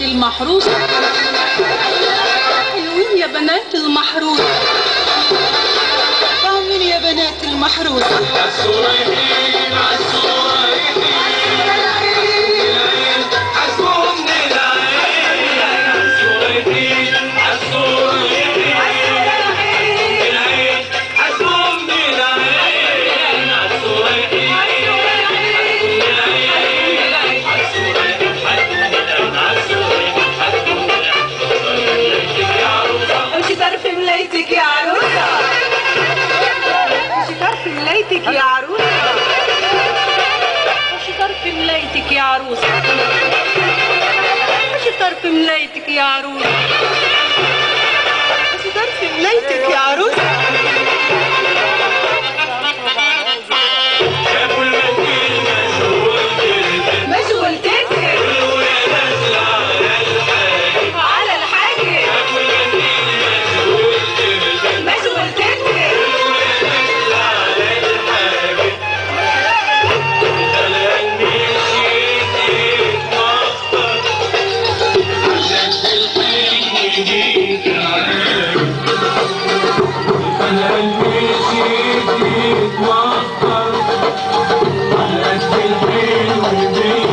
المحروسة حلوين يا بنات المحروسة طمن يا بنات المحروسة عالسوريين عالسوريين حسبهم من العين عالسوريين عالسوريين العين حسبهم من العين عالسوريين امشي طرف ملايتك يا عروسة امشي طرف ملايتك يا عروسة وش طرف ملايتك يا عروسة وش طرف ملايتك يا عروسة امشي طرف ملايتك يا عروسة شافوا المنديل مشغول جدا مشغول تكر ويا نازل على الحاج على الحاجة شافوا المنديل مشغول جدا مشغول تكر Thank you.